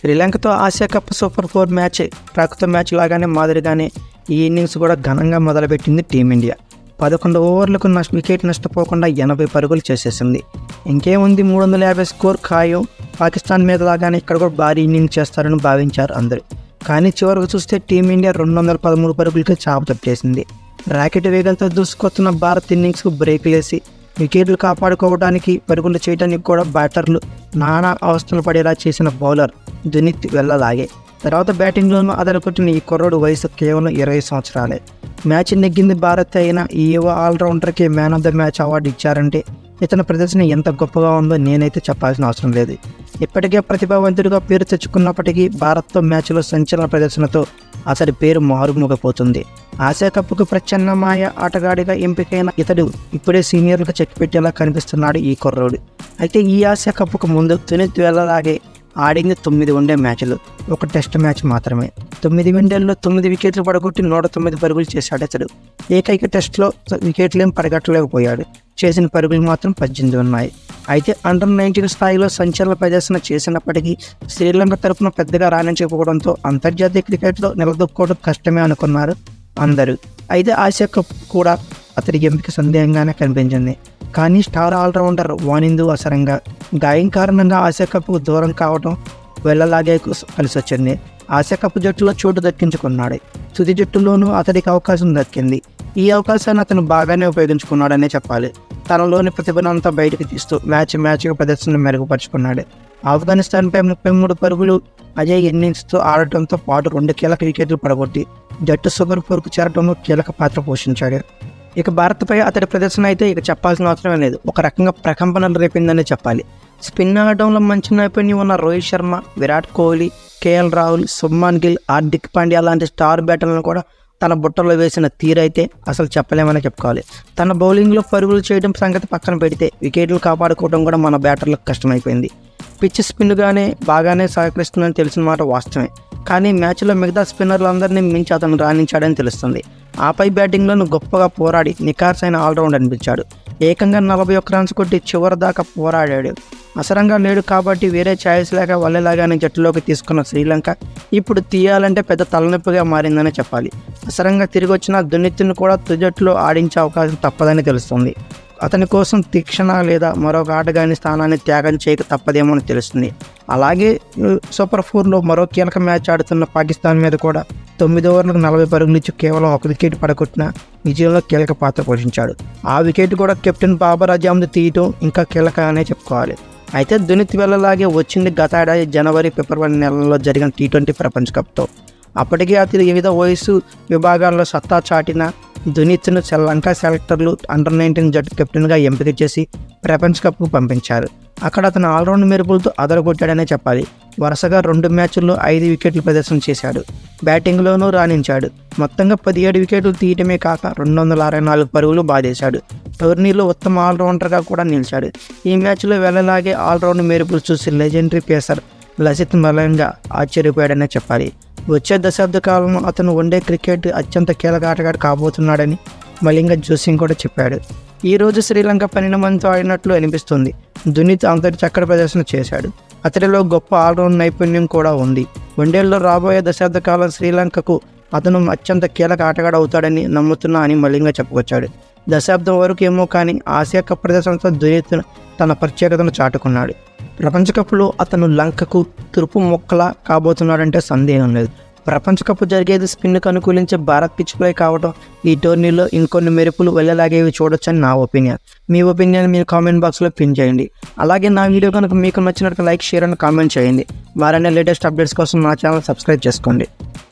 శ్రీలంకతో Asia cup super four match ప్రస్తుత match లాగానే మాదిరిగానే ఈ ఇన్నింగ్స్ కూడా ఘనంగా మొదలుపెట్టింది టీమిండియా పదకొండు ఓవర్లకు నష్ట వికెట్ నష్టపోకుండా ఎనభై పరుగులు చేసేసింది ఇంకేముంది మూడు వందల యాభై స్కోర్ ఖాయం పాకిస్తాన్ మీద లాగానే ఇక్కడ కూడా భారీ ఇన్నింగ్స్ చేస్తారని భావించారు అందరూ కానీ చివరకు చూస్తే టీమిండియా రెండు వందల పదమూడు పరుగులకి చాప తట్టేసింది రాకెట్ వేగంతో దూసుకొస్తున్న భారత్ ఇన్నింగ్స్కు బ్రేక్ వేసి వికెట్లు కాపాడుకోవడానికి పరుగులు చేయడానికి కూడా బ్యాటర్లు నానా అవస్థలు పడేలా చేసిన బౌలర్ దునిత్ వెళ్ళలాగే తర్వాత బ్యాటింగ్లోనూ అదరగొట్టిన ఈ కుర్రోడు వయసు కేవలం ఇరవై సంవత్సరాలే మ్యాచ్ నెగ్గింది భారత్ అయినా ఈ యువ ఆల్రౌండర్కి man of the match award ఇచ్చారంటే ఇతని ప్రదర్శన ఎంత గొప్పగా ఉందో నేనైతే చెప్పాల్సిన అవసరం లేదు ఇప్పటికే ప్రతిభావంతుడిగా పేరు తెచ్చుకున్నప్పటికీ భారత్తో మ్యాచ్లో సంచలన ప్రదర్శనతో అతడి పేరు మారుమోగపోతుంది ఆసియా కప్కు ప్రత్యామ్నాయ ఆటగాడిగా ఎంపికైన ఇతడు ఇప్పుడే సీనియర్లకు చెక్ పెట్టేలా కనిపిస్తున్నాడు ఈ కుర్రోడు అయితే ఈ ఆసియా కప్కు ముందు తునిత్ వెళ్ళలాగే ఆడింది తొమ్మిది వన్డే మ్యాచ్లు ఒక టెస్ట్ మ్యాచ్ మాత్రమే తొమ్మిది వన్డేల్లో తొమ్మిది వికెట్లు పడగొట్టి నూట తొమ్మిది పరుగులు చేశాడు అతడు ఏకైక టెస్ట్లో వికెట్లు ఏం పడగట్టలేకపోయాడు చేసిన పరుగులు మాత్రం పద్దెనిమిది ఉన్నాయి అయితే అండర్ నైన్టీన్ స్థాయిలో సంచలన ప్రదర్శన చేసినప్పటికీ శ్రీలంక తరపున పెద్దగా రాణించకపోవడంతో అంతర్జాతీయ క్రికెట్లో నిలదొక్కోవడం కష్టమే అనుకున్నారు అందరూ అయితే ఆసియా కప్ కూడా అతడి ఎంపిక సందేహంగానే కనిపించింది కానీ స్టార్ ఆల్రౌండర్ వానిందు అసరంగా గాయం కారణంగా ఆసియా కప్కు దూరం కావడం వెళ్ళలాగే కలిసి వచ్చింది ఆసియా కప్ జట్టులో చోటు దక్కించుకున్నాడు తుది జట్టులోనూ అతడికి అవకాశం దక్కింది ఈ అవకాశాన్ని అతను బాగానే ఉపయోగించుకున్నాడనే చెప్పాలి తనలోని ప్రతిభనంతా బయటకు తీస్తూ మ్యాచ్ మ్యాచ్ ప్రదర్శన మెరుగుపరుచుకున్నాడు ఆఫ్ఘనిస్తాన్పై ముప్పై మూడు పరుగులు అజయ్ ఇన్నింగ్స్తో ఆడటంతో పాటు రెండు కీలక వికెట్లు పడగొట్టి జట్టు సూపర్ ఫోర్కు చేరడంలో కీలక పాత్ర పోషించాడు ఇక భారత్పై అతడి ప్రదర్శన అయితే ఇక చెప్పాల్సిన అవసరమే లేదు ఒక రకంగా ప్రకంపనలు రేపిందనే చెప్పాలి స్పిన్ ఆడటంలో మంచి నైపుణ్యం ఉన్న రోహిత్ శర్మ విరాట్ కోహ్లీ కేఎల్ రాహుల్ సుమ్మాన్ గిల్ హార్దిక్ పాండ్యా లాంటి స్టార్ బ్యాటర్లను కూడా తన బుట్టలో వేసిన తీరైతే అసలు చెప్పలేమని చెప్పుకోవాలి తన బౌలింగ్లో పరుగులు చేయడం సంగతి పక్కన పెడితే వికెట్లు కాపాడుకోవడం కూడా మన బ్యాటర్లకు కష్టమైపోయింది పిచ్ స్పిన్గానే బాగానే సహకరిస్తుందని తెలిసిన మాట వాస్తవమే కానీ మ్యాచ్లో మిగతా స్పిన్నర్లందరినీ మించి అతను రాణించాడని తెలుస్తుంది ఆపై బ్యాటింగ్లోనూ గొప్పగా పోరాడి నికార్సైన ఆల్రౌండ్ అనిపించాడు ఏకంగా నలభై ఒక్క రన్స్ కొట్టి చివరి దాకా పోరాడాడు అసరంగా లేడు కాబట్టి వేరే ఛాయిస్ లేక వల్లెలాగానే జట్టులోకి తీసుకున్న శ్రీలంక ఇప్పుడు తీయాలంటే పెద్ద తలనొప్పిగా మారిందనే చెప్పాలి అసరంగా తిరిగి వచ్చిన దున్నిత్తును కూడా తుజట్టులో ఆడించే అవకాశం తప్పదని తెలుస్తుంది అతని కోసం తీక్షణ లేదా మరొక ఆటగాని స్థానాన్ని త్యాగం చేయక తప్పదేమో అని తెలుస్తుంది అలాగే సూపర్ ఫోర్లో మరో కీలక మ్యాచ్ ఆడుతున్న పాకిస్తాన్ మీద కూడా తొమ్మిది ఓవర్లకు నలభై పరుగులు ఇచ్చి కేవలం ఒక వికెట్ పడగొట్టిన విజయంలో కీలక పాత్ర పోషించాడు ఆ వికెట్ కూడా కెప్టెన్ బాబర్ అజామ్ది తీయటం ఇంకా కీలక అనే చెప్పుకోవాలి అయితే దునిత్ వెళ్ళలాగే వచ్చింది గత ఏడాది జనవరి ఫిబ్రవరి నెలల్లో జరిగిన టీ ట్వంటీ ప్రపంచ కప్తో అప్పటికే అతను వివిధ వయసు విభాగాల్లో సత్తా చాటిన దునిత్ను శ్రీలంక సెలెక్టర్లు అండర్ నైన్టీన్ జట్టు కెప్టెన్గా ఎంపిక చేసి ప్రపంచ కప్కు పంపించారు అక్కడ అతను ఆల్రౌండ్ మెరుపులతో అదరగొట్టాడనే చెప్పాలి వరుసగా రెండు మ్యాచ్ల్లో ఐదు వికెట్లు ప్రదర్శన చేశాడు బ్యాటింగ్లోనూ రాణించాడు మొత్తంగా పదిహేడు వికెట్లు తీయటమే కాక రెండు వందల అరవై నాలుగు పరుగులు బాధేశాడు టోర్నీలో ఉత్తమ ఆల్రౌండర్గా కూడా నిలిచాడు ఈ మ్యాచ్లో వెళ్ళలాగే ఆల్రౌండ్ మెరుపులు చూసి లెజెండరీ పేసర్ లసిత్ మలంగా ఆశ్చర్యపోయాడనే చెప్పాలి వచ్చే దశాబ్ద కాలంలో అతను వన్డే క్రికెట్ అత్యంత కీలక ఆటగాడు కాబోతున్నాడని మలింగ జోసింగ్ కూడా చెప్పాడు ఈ రోజు శ్రీలంక పన్నెండు మందితో ఆడినట్లు అనిపిస్తుంది దునిత్ అంతటి చక్కటి ప్రదర్శన చేశాడు అతడిలో గొప్ప ఆల్రౌండ్ నైపుణ్యం కూడా ఉంది వన్డేల్లో రాబోయే దశాబ్ద కాలం శ్రీలంకకు అతను అత్యంత కీలక ఆటగాడు అవుతాడని నమ్ముతున్నా అని మలింగ చెప్పుకొచ్చాడు దశాబ్దం వరకు ఏమో కానీ ఆసియా కప్ ప్రదర్శనతో దునిత్ తన ప్రత్యేకతను చాటుకున్నాడు ప్రపంచ కప్లో అతను లంకకు తురుపు మొక్కలా కాబోతున్నాడంటే సందేహం లేదు ప్రపంచ కప్ జరిగేది స్పిన్కు అనుకూలించే భారత్ పిచ్పై కావడం ఈ టోర్నీలో ఇంకొన్ని మెరుపులు వెళ్ళలాగేవి చూడొచ్చని నా ఒపీనియన్ మీ ఒపీనియన్ మీరు కామెంట్ బాక్స్లో పిన్ చేయండి అలాగే నా వీడియో కనుక మీకు నచ్చినట్టు లైక్ షేర్ అని కామెంట్ చేయండి మరిన్ని లేటెస్ట్ అప్డేట్స్ కోసం నా ఛానల్ సబ్స్క్రైబ్ చేసుకోండి